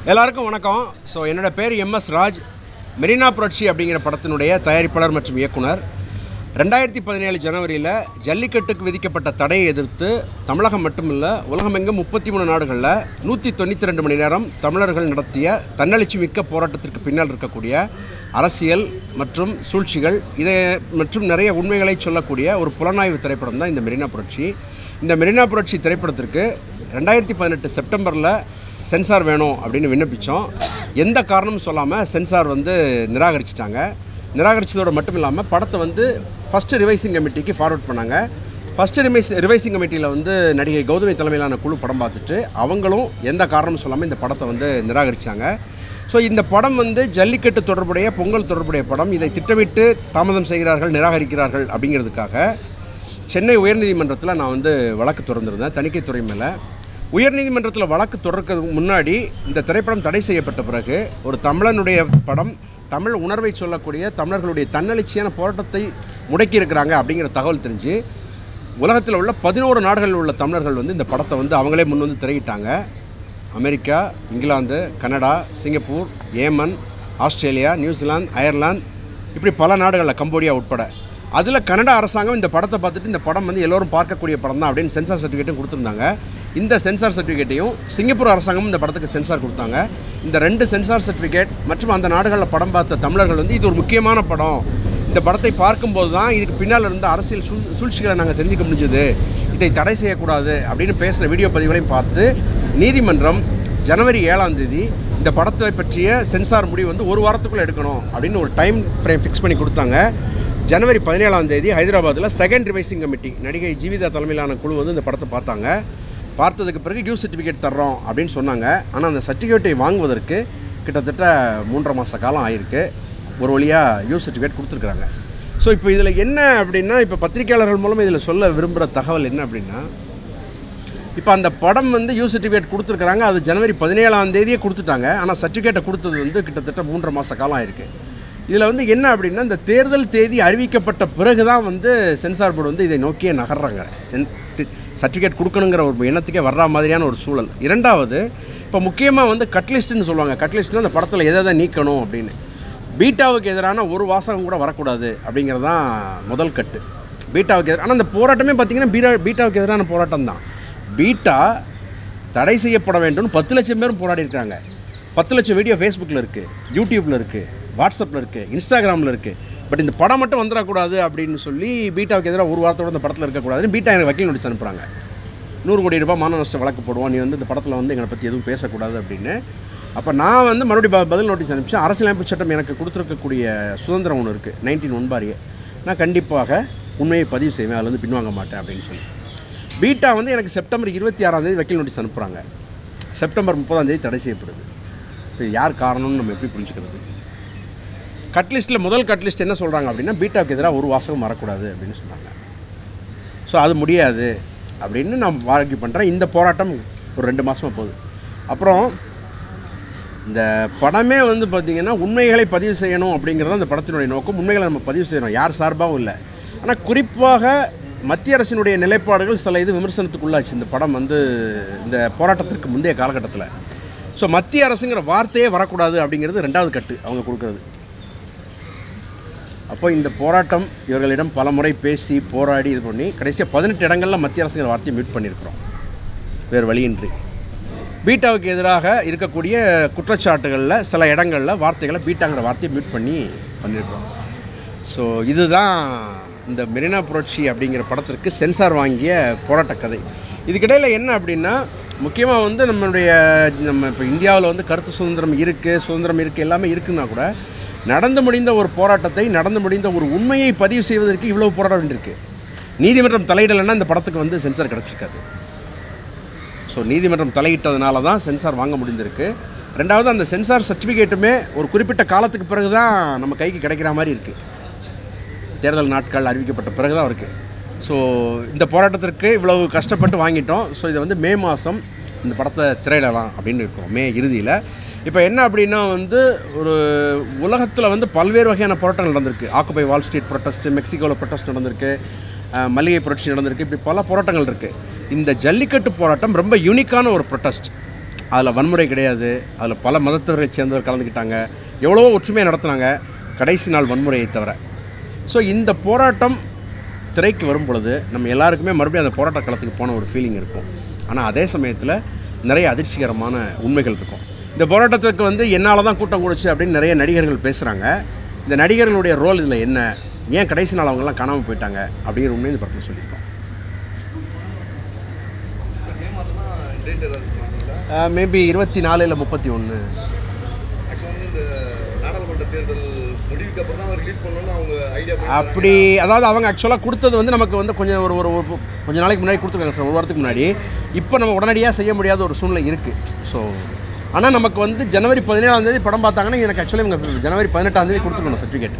எல்லாருக்கும் வணக்கம் ஸோ என்னோட பேர் எம்எஸ் ராஜ் மெரினா புரட்சி அப்படிங்கிற படத்தினுடைய தயாரிப்பாளர் மற்றும் இயக்குனர் ரெண்டாயிரத்தி பதினேழு ஜனவரியில் ஜல்லிக்கட்டுக்கு விதிக்கப்பட்ட தடையை எதிர்த்து தமிழகம் மட்டுமில்ல உலகமெங்கும் முப்பத்தி மூணு நாடுகளில் நூற்றி தொண்ணூற்றி ரெண்டு மணி நேரம் தமிழர்கள் நடத்திய தன்னெழுச்சி மிக்க போராட்டத்திற்கு பின்னால் இருக்கக்கூடிய அரசியல் மற்றும் சூழ்ச்சிகள் இதை மற்றும் நிறைய உண்மைகளை சொல்லக்கூடிய ஒரு புலனாய்வு திரைப்படம் தான் இந்த மெரினா புரட்சி இந்த மெரினா புரட்சி திரைப்படத்திற்கு ரெண்டாயிரத்தி பதினெட்டு செப்டம்பரில் சென்சார் வேணும் அப்படின்னு விண்ணப்பித்தோம் எந்த காரணமும் சொல்லாமல் சென்சார் வந்து நிராகரிச்சிட்டாங்க நிராகரிச்சதோடு மட்டும் இல்லாமல் படத்தை வந்து ஃபஸ்ட்டு ரிவைசிங் கமிட்டிக்கு ஃபார்வர்ட் பண்ணாங்க ஃபஸ்ட்டு ரிவைஸ் ரிவைசிங் கமிட்டியில் வந்து நடிகை கௌதமி தலைமையிலான குழு படம் பார்த்துட்டு அவங்களும் எந்த காரணமும் சொல்லாமல் இந்த படத்தை வந்து நிராகரித்தாங்க ஸோ இந்த படம் வந்து ஜல்லிக்கட்டு தொடர்புடைய பொங்கல் தொடர்புடைய படம் இதை திட்டமிட்டு தாமதம் செய்கிறார்கள் நிராகரிக்கிறார்கள் அப்படிங்கிறதுக்காக சென்னை உயர்நீதிமன்றத்தில் நான் வந்து வழக்கு தொடர்ந்திருந்தேன் தணிக்கைத்துறை மேலே உயர்நீதிமன்றத்தில் வழக்கு தொடர்றதுக்கு முன்னாடி இந்த திரைப்படம் தடை செய்யப்பட்ட பிறகு ஒரு தமிழனுடைய படம் தமிழ் உணர்வை சொல்லக்கூடிய தமிழர்களுடைய தன்னெழுச்சியான போராட்டத்தை முடக்கி இருக்கிறாங்க அப்படிங்கிற தகவல் தெரிஞ்சு உலகத்தில் உள்ள பதினோரு நாடுகளில் உள்ள தமிழர்கள் வந்து இந்த படத்தை வந்து அவங்களே முன் வந்து திரையிட்டாங்க America England Canada Singapore Yemen Australia New Zealand Ireland இப்படி பல நாடுகளில் கம்போடியா உட்பட அதில் கனடா அரசாங்கம் இந்த படத்தை பார்த்துட்டு இந்த படம் வந்து எல்லோரும் பார்க்கக்கூடிய படம் தான் அப்படின்னு சென்சார் சர்டிஃபிகேட்டும் கொடுத்துருந்தாங்க இந்த சென்சார் சர்டிஃபிகேட்டையும் சிங்கப்பூர் அரசாங்கமும் இந்த படத்துக்கு சென்சார் கொடுத்தாங்க இந்த ரெண்டு சென்சார் சர்டிஃபிகேட் மற்றும் அந்த நாடுகளில் படம் பார்த்த தமிழர்கள் வந்து இது ஒரு முக்கியமான படம் இந்த படத்தை பார்க்கும்போது தான் இதுக்கு பின்னால் இருந்த அரசியல் சூழ் சூழ்ச்சிகளை நாங்கள் தெரிஞ்சுக்க முடிஞ்சது இதை தடை செய்யக்கூடாது அப்படின்னு பேசின வீடியோ பதிவுகளையும் பார்த்து நீதிமன்றம் ஜனவரி ஏழாம் தேதி இந்த படத்தை பற்றிய சென்சார் முடிவு வந்து ஒரு வாரத்துக்குள்ளே எடுக்கணும் அப்படின்னு ஒரு டைம் ஃப்ரேம் ஃபிக்ஸ் பண்ணி கொடுத்தாங்க ஜனவரி பதினேழாம் தேதி ஹைதராபாத்தில் செகண்ட் ரிவைசிங் கமிட்டி நடிகை ஜீவிதா தலைமையிலான குழு வந்து இந்த படத்தை பார்த்தாங்க பார்த்ததுக்கு பிறகு டியூ சர்டிஃபிகேட் தர்றோம் அப்படின்னு சொன்னாங்க ஆனால் அந்த சர்டிஃபிகேட்டை வாங்குவதற்கு கிட்டத்தட்ட மூன்றரை மாத காலம் ஆயிருக்கு ஒரு வழியாக யூ சர்டிஃபிகேட் கொடுத்துருக்குறாங்க ஸோ இப்போ இதில் என்ன அப்படின்னா இப்போ பத்திரிகையாளர்கள் மூலம் இதில் சொல்ல விரும்புகிற தகவல் என்ன அப்படின்னா இப்போ அந்த படம் வந்து யூ சர்டிஃபிகேட் கொடுத்துருக்குறாங்க அது ஜனவரி பதினேழாம் தேதியே கொடுத்துட்டாங்க ஆனால் சர்டிஃபிகேட்டை கொடுத்தது வந்து கிட்டத்தட்ட மூன்றரை மாத காலம் ஆயிருக்கு இதில் வந்து என்ன அப்படின்னா இந்த தேர்தல் தேதி அறிவிக்கப்பட்ட பிறகு தான் வந்து சென்சார் போர்டு வந்து இதை நோக்கியே நகர்றாங்க சென் சர்டிஃபிகேட் கொடுக்கணுங்கிற ஒரு எண்ணத்துக்கே வர்ற மாதிரியான ஒரு சூழல் இரண்டாவது இப்போ முக்கியமாக வந்து கட்லிஸ்ட்டுன்னு சொல்லுவாங்க கட்லிஸ்ட்னா அந்த படத்தில் எதை எதை நீக்கணும் அப்படின்னு பீட்டாவுக்கு எதிரான ஒரு வாசகம் கூட வரக்கூடாது அப்படிங்கிறது தான் முதல் கட்டு பீட்டாவுக்கு எதிராக ஆனால் அந்த போராட்டமே பார்த்திங்கன்னா பீட்டா பீட்டாவுக்கு எதிரான போராட்டம் தான் பீட்டா தடை செய்யப்பட வேண்டும்னு பத்து லட்சம் பேரும் போராடி இருக்காங்க பத்து லட்சம் வீடியோ ஃபேஸ்புக்கில் இருக்குது யூடியூப்பில் இருக்குது வாட்ஸ்அப்பில் இருக்குது இன்ஸ்டாகிராமில் இருக்குது பட் இந்த படம் மட்டும் வந்துடக்கூடாது அப்படின்னு சொல்லி பீட்டாவுக்கு எதிராக ஒரு வாரத்தோட இந்த படத்தில் இருக்கக்கூடாதுன்னு பீட்டா எனக்கு வக்கீல் நோட்டீஸ் அனுப்புகிறாங்க நூறு கோடி ரூபாய் மான நஷ்ட வழக்கு போடுவோம் நீ வந்து இந்த படத்தில் வந்து எங்களை பற்றி எதுவும் பேசக்கூடாது அப்படின்னு அப்போ நான் வந்து மறுபடியும் ப- பதில் நோட்டீஸ் அனுப்பிச்சேன் அரசியலமைப்பு சட்டம் எனக்கு கொடுத்துருக்கக்கூடிய சுதந்திரம் ஒன்று இருக்குது நைன்டீன் ஒன்பாரியே நான் கண்டிப்பாக உண்மையை பதிவு செய்வேன் அதுல இருந்து பின்வாங்க மாட்டேன் அப்படின்னு சொல்லி பீட்டா வந்து எனக்கு செப்டம்பர் இருபத்தி ஆறாம் தேதி வக்கீல் நோட்டீஸ் அனுப்புகிறாங்க செப்டம்பர் முப்பதாம் தேதி தடை செய்யப்படுது இப்போ யார் காரணம்னு நம்ம எப்படி புரிஞ்சுக்கிறது கட்லிஸ்ட்டில் முதல் கட்லிஸ்ட் என்ன சொல்கிறாங்க அப்படின்னா பீட்டாவுக்கு எதிராக ஒரு வாசகம் வரக்கூடாது அப்படின்னு சொன்னாங்க ஸோ அது முடியாது அப்படின்னு நான் ஆர்கியூ பண்ணுறேன் இந்த போராட்டம் ஒரு ரெண்டு மாதமாக போகுது அப்புறம் இந்த படமே வந்து பார்த்திங்கன்னா உண்மைகளை பதிவு செய்யணும் அப்படிங்கிறது அந்த படத்தினுடைய நோக்கம் உண்மைகளை நம்ம பதிவு செய்யணும் யார் சார்பாகவும் இல்லை ஆனால் குறிப்பாக மத்திய அரசினுடைய நிலைப்பாடுகள் சில இது விமர்சனத்துக்குள்ளாச்சு இந்த படம் வந்து இந்த போராட்டத்திற்கு முந்தைய காலகட்டத்தில் ஸோ மத்திய அரசுங்கிற வார்த்தையே வரக்கூடாது அப்படிங்கிறது ரெண்டாவது கட்டு அவங்க கொடுக்குறது அப்போ இந்த போராட்டம் இவர்களிடம் பல முறை பேசி போராடி இது பண்ணி கடைசியாக பதினெட்டு இடங்களில் மத்திய அரசுங்கிற வார்த்தையை மியூட் பண்ணியிருக்கிறோம் வேறு வழியின்றி பீட்டாவுக்கு எதிராக இருக்கக்கூடிய குற்றச்சாட்டுகளில் சில இடங்களில் வார்த்தைகளை பீட்டாங்கிற வார்த்தையை மியூட் பண்ணி பண்ணியிருக்கிறோம் ஸோ இதுதான் இந்த மெரினா புரட்சி அப்படிங்கிற படத்திற்கு சென்சார் வாங்கிய போராட்ட கதை இதுக்கிடையில் என்ன அப்படின்னா முக்கியமாக வந்து நம்மளுடைய நம்ம இப்போ இந்தியாவில் வந்து கருத்து சுதந்திரம் இருக்குது சுதந்திரம் இருக்குது எல்லாமே இருக்குன்னா கூட நடந்து முடிந்த ஒரு போராட்டத்தை நடந்து முடிந்த ஒரு உண்மையை பதிவு செய்வதற்கு இவ்வளவு போராட வேண்டியிருக்கு நீதிமன்றம் தலையிடலைன்னா இந்த படத்துக்கு வந்து சென்சார் கிடச்சிருக்காது ஸோ நீதிமன்றம் தலையிட்டதுனால தான் சென்சார் வாங்க முடிந்திருக்கு ரெண்டாவது அந்த சென்சார் சர்டிஃபிகேட்டுமே ஒரு குறிப்பிட்ட காலத்துக்கு பிறகு தான் நம்ம கைக்கு கிடைக்கிற மாதிரி இருக்குது தேர்தல் நாட்கள் அறிவிக்கப்பட்ட பிறகு தான் இருக்குது ஸோ இந்த போராட்டத்திற்கு இவ்வளவு கஷ்டப்பட்டு வாங்கிட்டோம் ஸோ இதை வந்து மே மாதம் இந்த படத்தை திரையிடலாம் அப்படின்னு இருக்கோம் மே இறுதியில் இப்போ என்ன அப்படின்னா வந்து ஒரு உலகத்தில் வந்து பல்வேறு வகையான போராட்டங்கள் நடந்திருக்கு ஆக்குபை வால் ஸ்ட்ரீட் ப்ரொட்டஸ்ட் மெக்சிகோவில் ப்ரொட்டஸ்ட் நடந்திருக்கு அஹ், மல்லிகை புரட்சி நடந்திருக்கு இப்படி பல போராட்டங்கள் இருக்குது இந்த ஜல்லிக்கட்டு போராட்டம் ரொம்ப யூனிக்கான ஒரு ப்ரொட்டஸ்ட் அதில் வன்முறை கிடையாது அதில் பல மதத்தவர்களை சேர்ந்தவர் கலந்துக்கிட்டாங்க எவ்வளவோ ஒற்றுமையாக நடத்துனாங்க கடைசி நாள் வன்முறையை தவிர ஸோ இந்த போராட்டம் திரைக்கு வரும் பொழுது நம்ம எல்லாருக்குமே மறுபடியும் அந்த போராட்ட களத்துக்கு போன ஒரு ஃபீலிங் இருக்கும் ஆனால் அதே சமயத்தில் நிறைய அதிர்ச்சிகரமான உண்மைகள் இருக்கும் இந்த போராட்டத்துக்கு வந்து என்னால் தான் கூட்டம் கூடுச்சு அப்படின்னு நிறைய நடிகர்கள் பேசுகிறாங்க இந்த நடிகர்களுடைய ரோல் இதில் என்ன ஏன் கடைசி நாள் அவங்கெல்லாம் காணாமல் போயிட்டாங்க அப்படிங்கிற உண்மை இந்த படத்தில் சொல்லியிருக்கோம் மே மாதம் தான் டேட் ஏதாவது சொல்லுங்களா மேபி இருபத்தி நாலு இல்லை முப்பத்தி ஒன்று ஆக்சுவலாக வந்து இந்த நாடாளுமன்ற தேர்தல் முடிவுக்கு அப்புறம் தான் ரிலீஸ் பண்ணணும்னு அவங்க ஐடியா அப்படி அதாவது அவங்க ஆக்சுவலாக கொடுத்தது வந்து நமக்கு வந்து கொஞ்சம் ஒரு ஒரு ஒரு கொஞ்ச நாளைக்கு முன்னாடி கொடுத்துருக்காங்க சார் ஒரு வாரத்துக்கு முன்னாடி இப்போ நம்ம உடனடியாக செய்ய முடியாத ஒரு சூழ்நிலை இருக்குது ஸோ ஆனால் நமக்கு வந்து ஜனவரி பதினேழாம் தேதி படம் பார்த்தாங்கன்னா எனக்கு ஆக்சுவலி இவங்க ஜனவரி பதினெட்டாம் தேதி கொடுத்துருக்கணும் சர்டிஃபிகேட்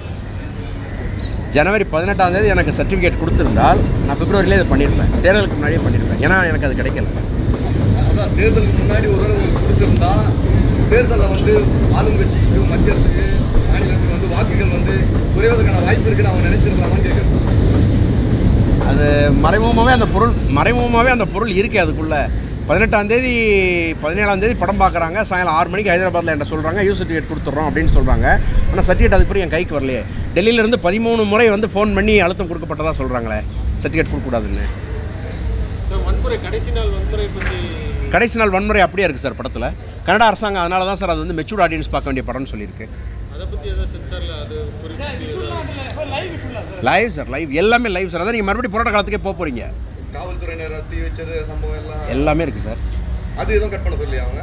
ஜனவரி பதினெட்டாம் தேதி எனக்கு சர்டிஃபிகேட் கொடுத்துருந்தால் நான் பிப்ரவரியிலே இதை பண்ணியிருப்பேன் தேர்தலுக்கு முன்னாடியே பண்ணியிருப்பேன் ஏன்னா எனக்கு அது கிடைக்கல அதான் தேர்தலுக்கு முன்னாடி ஒரு வேளை உங்களுக்கு கொடுத்துருந்தா தேர்தலில் வந்து ஆளுங்கட்சிக்கு மத்திய அரசுக்கு மாநிலத்துக்கு வந்து வாக்குகள் வந்து குறைவதற்கான வாய்ப்பு இருக்குன்னு அவங்க நினைச்சிருக்கலாமான்னு கேட்குறேன் அது மறைமுகமாகவே அந்த பொருள் மறைமுகமாகவே அந்த பொருள் இருக்குது அதுக்குள்ளே பதினெட்டாம் தேதி பதினேழாம் தேதி படம் பார்க்குறாங்க சாயங்காலம் ஆறு மணிக்கு ஹைதராபாத்தில் என்ன சொல்கிறாங்க யூ சர்டிஃபிகேட் கொடுத்துட்றோம் அப்படின்னு சொல்கிறாங்க ஆனால் சர்டிஃபிகேட் அதுக்கு பிறகு என் கைக்கு வரலையே டெல்லியிலேருந்து பதிமூணு முறை வந்து ஃபோன் பண்ணி அழுத்தம் கொடுக்கப்பட்டதா சொல்கிறாங்களே சர்டிஃபிகேட் கொடுக்கக்கூடாதுன்னு சார் வன்முறை கடைசி நாள் வன்முறை பற்றி கடைசி நாள் வன்முறை அப்படியே இருக்குது சார் படத்தில் கன்னட அரசாங்கம் அதனால தான் சார் அது வந்து மெச்சூர்ட் ஆடியன்ஸ் பார்க்க வேண்டிய படம்னு சொல்லியிருக்கு அதை பற்றி ஏதாவது சென்சாரில் அது குறிப்பிட்டு லைவ் சார் லைவ் எல்லாமே லைவ் சார் அதான் நீங்கள் மறுபடியும் போராட்ட காலத்துக்கே போக போகிறீங்க காவல்துறையினர் தீ வச்சது சம்பவம் எல்லாம் எல்லாமே இருக்குது சார் அது எதுவும் கட் பண்ண சொல்லி அவங்க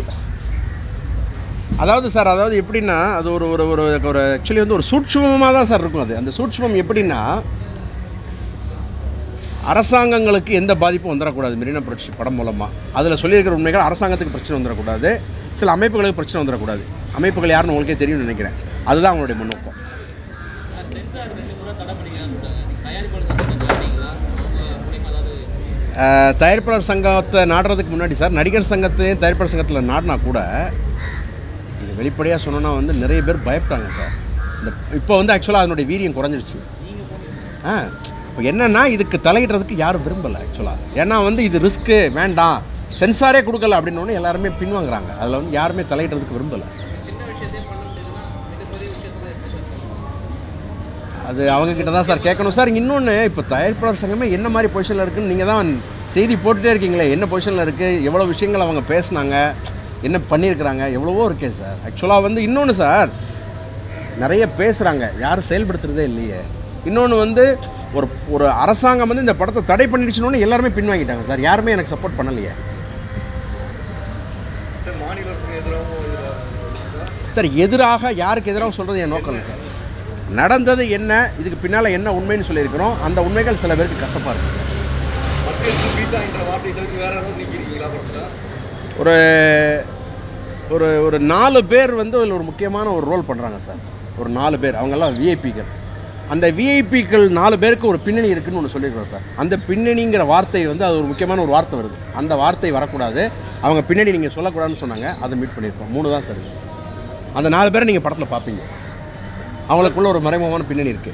அதாவது சார் அதாவது எப்படின்னா அது ஒரு ஒரு ஒரு ஒரு ஆக்சுவலி வந்து ஒரு சூட்சுமமாக தான் சார் இருக்கும் அது அந்த சூட்சுமம் எப்படின்னா அரசாங்கங்களுக்கு எந்த பாதிப்பும் வந்துடக்கூடாது மெரினா புரட்சி படம் மூலமாக அதில் சொல்லியிருக்கிற உண்மைகள் அரசாங்கத்துக்கு பிரச்சனை வந்துடக்கூடாது சில அமைப்புகளுக்கு பிரச்சனை வந்துடக்கூடாது அமைப்புகள் யாருன்னு உங்களுக்கே தெரியும்னு நினைக்கிறேன் அதுதான் அவங்களுடைய முன்னோக்கம் அஹ், தயாரிப்பாளர் சங்கத்தை நாடுறதுக்கு முன்னாடி சார் நடிகர் சங்கத்தையும் தயாரிப்பாளர் சங்கத்தில் நாடினா கூட இது வெளிப்படையாக சொன்னோன்னா வந்து நிறைய பேர் பயப்பட்டாங்க சார் இந்த இப்போ வந்து ஆக்சுவலாக அதனுடைய வீரியம் குறைஞ்சிருச்சு ஆ இப்போ என்னென்னா இதுக்கு தலையிடுறதுக்கு யாரும் விரும்பலை ஆக்சுவலாக ஏன்னா வந்து இது ரிஸ்க்கு வேண்டாம் சென்சாரே கொடுக்கல அப்படின்னு ஒன்று எல்லாருமே பின்வாங்குறாங்க அதில் வந்து யாருமே தலையிடுறதுக்கு விரும்பலை அது அவங்க கிட்ட தான் சார் கேட்கணும் சார் இன்னொன்று இப்போ தயாரிப்பாளர் சங்கமே என்ன மாதிரி பொசிஷனில் இருக்குன்னு நீங்கள் தான் செய்தி போட்டுகிட்டே இருக்கீங்களே என்ன பொசிஷனில் இருக்குது எவ்வளோ விஷயங்கள் அவங்க பேசுனாங்க என்ன பண்ணியிருக்கிறாங்க எவ்வளவோ இருக்கே சார் ஆக்சுவலாக வந்து இன்னொன்று சார் நிறைய பேசுகிறாங்க யாரும் செயல்படுத்துறதே இல்லையே இன்னொன்று வந்து ஒரு ஒரு அரசாங்கம் வந்து இந்த படத்தை தடை பண்ணிடுச்சுன்னு எல்லாருமே பின்வாங்கிட்டாங்க சார் யாருமே எனக்கு சப்போர்ட் பண்ணலையே சார் மாநில அரசுக்கு எதிராகவும் இதில் சார் எதிராக யாருக்கு எதிராக சொல்கிறது என் நோக்கம் இல்லை சார் நடந்தது என்ன இதுக்கு பின்னால் என்ன உண்மைன்னு சொல்லியிருக்கிறோம் அந்த உண்மைகள் சில பேருக்கு கசப்பாக இருக்குது மத்திய அரசு பீட்டா என்ற வார்த்தை இதற்கு வேற ஏதாவது நீக்கிருக்கீங்களா படத்தில் ஒரு ஒரு ஒரு நாலு பேர் வந்து அதில் ஒரு முக்கியமான ஒரு ரோல் பண்ணுறாங்க சார் ஒரு நாலு பேர் அவங்கெல்லாம் விஐபிகள் அந்த விஐபிக்கள் நாலு பேருக்கு ஒரு பின்னணி இருக்குன்னு ஒன்று சொல்லியிருக்கிறோம் சார் அந்த பின்னணிங்கிற வார்த்தை வந்து அது ஒரு முக்கியமான ஒரு வார்த்தை வருது அந்த வார்த்தை வரக்கூடாது அவங்க பின்னணி நீங்கள் சொல்லக்கூடாதுன்னு சொன்னாங்க அதை மீட் பண்ணியிருக்கோம் மூணு தான் சார் இது. அந்த நாலு பேரை நீங்கள் படத்தில் பார்ப்பீங்க அவங்களுக்குள்ள ஒரு மறைமுகமான பின்னணி இருக்குது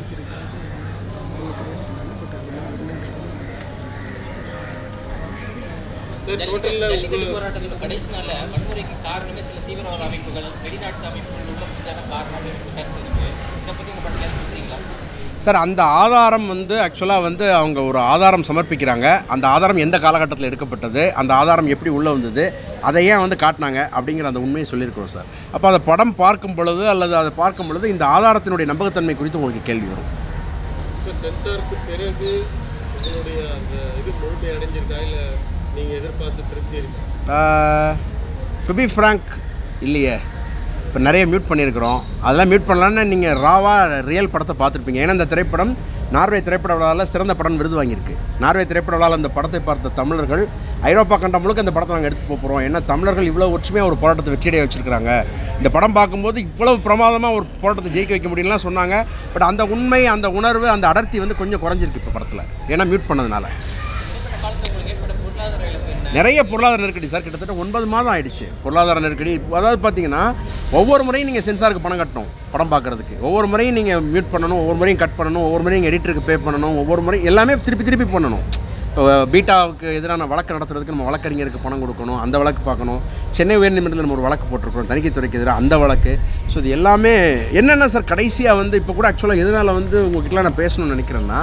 சார் டோட்டலில் ஜல்லிக்கட்டு போராட்டத்தோட கடைசி நாள்ல வன்முறைக்கு காரணமே சில தீவிரவாத அமைப்புகள் வெளிநாட்டு அமைப்புகள் உள்ள புதிதான காரணம் அப்படின்னு கருத்து இருக்கு இதை பத்தி உங்க படம் சொல்றீங்களா சார் அந்த ஆதாரம் வந்து ஆக்சுவலாக வந்து அவங்க ஒரு ஆதாரம் சமர்ப்பிக்கிறாங்க அந்த ஆதாரம் எந்த காலகட்டத்தில் எடுக்கப்பட்டது அந்த ஆதாரம் எப்படி உள்ளே வந்தது அதை ஏன் வந்து காட்டினாங்க அப்படிங்கிற அந்த உண்மையை சொல்லியிருக்கிறோம் சார் அப்போ அந்த படம் பார்க்கும் பொழுது அல்லது அதை பார்க்கும் பொழுது இந்த ஆதாரத்தினுடைய நம்பகத்தன்மை குறித்து உங்களுக்கு கேள்வி வரும் இப்போ சென்சாருக்கு பிறகு உங்களுடைய அந்த இது முழுமை அடைஞ்சிருக்கா இல்லை நீங்கள் எதிர்பார்த்து திருப்தி இருக்கா டு பி ஃப்ராங்க் இல்லையே இப்போ நிறைய மியூட் பண்ணியிருக்கிறோம் அதெல்லாம் மியூட் பண்ணலான்னு நீங்கள் ராவாக ரியல் படத்தை பார்த்துருப்பீங்க ஏன்னா இந்த திரைப்படம் நார்வே திரைப்பட விழாவில் சிறந்த படம் விருது வாங்கியிருக்கு நார்வே திரைப்பட விழாவில் அந்த படத்தை பார்த்த தமிழர்கள் ஐரோப்பா கண்டம் முழுக்க அந்த படத்தை நாங்கள் எடுத்து போகிறோம் ஏன்னா தமிழர்கள் இவ்வளோ ஒற்றுமையாக ஒரு போராட்டத்தை வெற்றியடைய வச்சிருக்காங்க இந்த படம் பார்க்கும்போது இவ்வளவு பிரமாதமாக ஒரு போராட்டத்தை ஜெயிக்க வைக்க முடியும்லாம் சொன்னாங்க பட் அந்த உண்மை அந்த உணர்வு அந்த அடர்த்தி வந்து கொஞ்சம் குறைஞ்சிருக்கு இப்போ படத்தில் ஏன்னா மியூட் பண்ணதுனால இடைப்பட்ட காலத்தில் உங்களுக்கு ஏற்பட்ட பொருளாதார இழப்பு என்ன நிறைய பொருளாதார நெருக்கடி சார் கிட்டத்தட்ட ஒன்பது மாதம் ஆயிடுச்சு பொருளாதார நெருக்கடி அதாவது பார்த்தீங்கன்னா ஒவ்வொரு முறையும் நீங்கள் சென்சாருக்கு பணம் கட்டணும் படம் பார்க்குறதுக்கு ஒவ்வொரு முறையும் நீங்கள் மியூட் பண்ணணும் ஒவ்வொரு முறையும் கட் பண்ணணும் ஒவ்வொரு முறையும் எடிட்டருக்கு பே பண்ணணும் ஒவ்வொரு முறையும் எல்லாமே திருப்பி திருப்பி பண்ணணும் இப்போ பீட்டாவுக்கு எதிரான வழக்கு நடத்துறதுக்கு நம்ம வழக்கறிஞருக்கு பணம் கொடுக்கணும் அந்த வழக்கு பார்க்கணும் சென்னை உயர்நீதிமன்றத்தில் நம்ம ஒரு வழக்கு போட்டிருக்கோம் தணிக்கைத்துறைக்கு எதிராக அந்த வழக்கு ஸோ இது எல்லாமே என்னென்ன சார் கடைசியாக வந்து இப்போ கூட ஆக்சுவலாக எதனால் வந்து உங்ககிட்டலாம் நான் பேசணும்னு நினைக்கிறேன்னா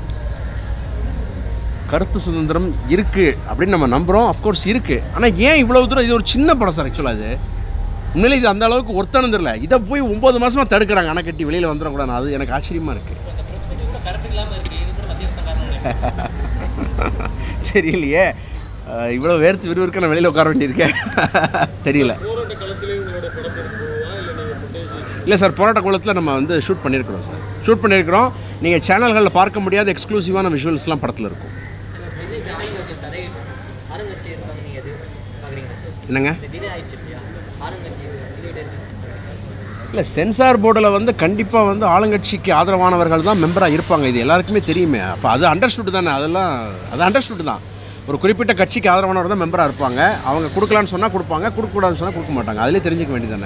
கருத்து சுதந்திரம் இருக்குது அப்படின்னு நம்ம நம்புகிறோம் அஃப்கோர்ஸ் இருக்குது ஆனால் ஏன் இவ்வளோ தூரம் இது ஒரு சின்ன படம் சார் ஆக்சுவலாக இது உண்மையிலே இது அந்த அளவுக்கு ஒருத்தனம் தெரியல இதை போய் ஒம்பது மாதமாக தடுக்கிறாங்க அணை கட்டி வெளியில் வந்துடக்கூடாது அது எனக்கு ஆச்சரியமாக இருக்குது இந்த ப்ரெஸ் மீட்டிங் கூட கரண்ட் இல்லாமல் இருக்குது இது கூட மத்திய அரசு காரணம் இல்லை. தெரியலையே அஹ் இவ்வளோ வேர்த்து விறுவிறுக்க நான் வெளியில் உட்கார வேண்டியிருக்கேன் தெரியல போராட்ட களத்திலே உங்களோட படத்தை போவா இல்லை நீங்கள் ஃபுட்டேஜ் இல்லை சார் போராட்ட குளத்தில் நம்ம வந்து ஷூட் பண்ணியிருக்கிறோம் சார் ஷூட் பண்ணியிருக்கிறோம் நீங்கள் சேனல்களில் பார்க்க முடியாத எக்ஸ்க்ளூசிவான விஷுவல்ஸ்லாம் படத்தில் இருக்கும் விஜய் ஆளுங்கட்சி தடை ஆளுங்கட்சி இருக்காங்க நீங்கள் எது பார்க்குறீங்க சார் என்னங்க இந்த டிலே ஆயிடுச்சு இல்லையா ஆளுங்கட்சி வெளியிட இல்லை சென்சார் போர்டில் வந்து கண்டிப்பாக வந்து ஆளுங்கட்சிக்கு ஆதரவானவர்கள் தான் மெம்பராக இருப்பாங்க இது எல்லாருக்குமே தெரியுமே அப்போ அது அண்டர்ஸ்டுட் தானே அதெல்லாம் அது அண்டர்ஸ்டுட் தான் ஒரு குறிப்பிட்ட கட்சிக்கு ஆதரவானவர் தான் மெம்பராக இருப்பாங்க அவங்க கொடுக்கலான்னு சொன்னால் கொடுப்பாங்க கொடுக்கக்கூடாதுன்னு சொன்னால் கொடுக்க மாட்டாங்க அதிலே தெரிஞ்சுக்க வேண்டியதானே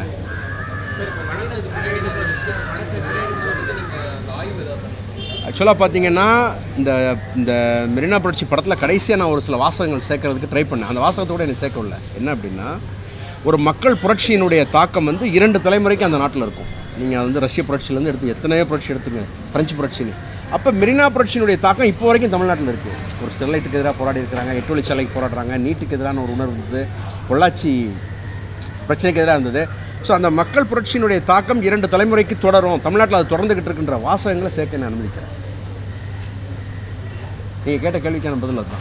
ஆக்சுவலாக பார்த்தீங்கன்னா இந்த இந்த மெரினா புரட்சி படத்தில் கடைசியாக நான் ஒரு சில வாசகங்கள் சேர்க்கறதுக்கு ட்ரை பண்ணேன் அந்த வாசகத்தை கூட எனக்கு சேர்க்கவில்லை என்ன அப்படின்னா ஒரு மக்கள் புரட்சியினுடைய தாக்கம் வந்து இரண்டு தலைமுறைக்கு அந்த நாட்டில் இருக்கும் நீங்கள் வந்து ரஷ்ய புரட்சியிலேருந்து எடுத்து எத்தனையோ புரட்சி எடுத்துங்க பிரெஞ்சு புரட்சின்னு அப்போ மெரினா புரட்சியினுடைய தாக்கம் இப்போ வரைக்கும் தமிழ்நாட்டில் இருக்குது ஒரு ஸ்டெர்லைட்டுக்கு எதிராக போராடி இருக்கிறாங்க எட்டு வழிச்சாலைக்கு போராடுறாங்க நீட்டுக்கு எதிரான ஒரு உணர்வு இருந்தது பொள்ளாச்சி பிரச்சனைக்கு எதிராக இருந்தது ஸோ அந்த மக்கள் புரட்சியினுடைய தாக்கம் இரண்டு தலைமுறைக்கு தொடரும் தமிழ்நாட்டில் அது தொடர்ந்துகிட்டு இருக்கின்ற வாசகங்களை சேர்க்க நான் அனுமதிக்கிறேன் நீங்கள் கேட்ட கேள்விக்கான பதில் அதுதான்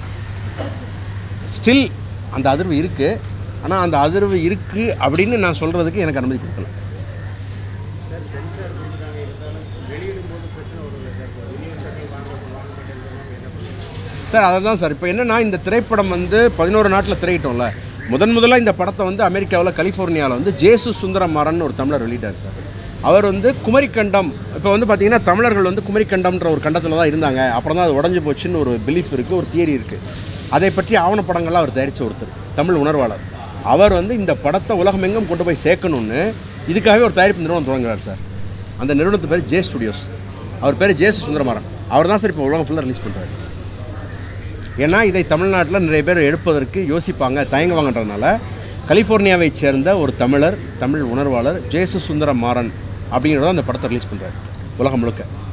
ஸ்டில் அந்த அதிர்வு இருக்குது ஆனால் அந்த அதிர்வு இருக்குது அப்படின்னு நான் சொல்கிறதுக்கு எனக்கு அனுமதி கொடுக்கல சார் அதை தான் சார் இப்போ என்னென்னா இந்த திரைப்படம் வந்து பதினோரு நாட்டில் திரையிட்டோம்ல முதன் முதல்ல இந்த படத்தை வந்து அமெரிக்காவில் கலிஃபோர்னியாவில் வந்து ஜேசு சுந்தரமாறன் ஒரு தமிழர் வெளியிட்டார் சார் அவர் வந்து குமரிக்கண்டம் இப்போ வந்து பார்த்தீங்கன்னா தமிழர்கள் வந்து குமரிக்கண்டம்ன்ற ஒரு கண்டத்தில் தான் இருந்தாங்க அப்புறம் தான் அது உடஞ்சி போச்சுன்னு ஒரு பிலீஃப் இருக்குது ஒரு தியரி இருக்குது அதை பற்றி ஆவணப்படங்கள்லாம் அவர் தயாரித்த ஒருத்தர் தமிழ் உணர்வாளர் அவர் வந்து இந்த படத்தை உலகமெங்கும் கொண்டு போய் சேர்க்கணுன்னு இதுக்காகவே ஒரு தயாரிப்பு நிறுவனம் தொடங்குறார் சார் அந்த நிறுவனத்து பேர் ஜே ஸ்டுடியோஸ் அவர் பேர் ஜேசு சுந்தரமாறன் அவர் தான் சார் இப்போ உலகம் ஃபுல்லாக ரிலீஸ் பண்ணுறாரு ஏன்னா இதை தமிழ்நாட்டில் நிறைய பேர் எடுப்பதற்கு யோசிப்பாங்க தயங்குவாங்கன்றதுனால கலிஃபோர்னியாவைச் சேர்ந்த ஒரு தமிழர் தமிழ் உணர்வாளர் ஜேசு சுந்தர மாறன் அப்படிங்கிறத அந்த படத்தை ரிலீஸ் பண்ணுறாரு உலகம் முழுக்க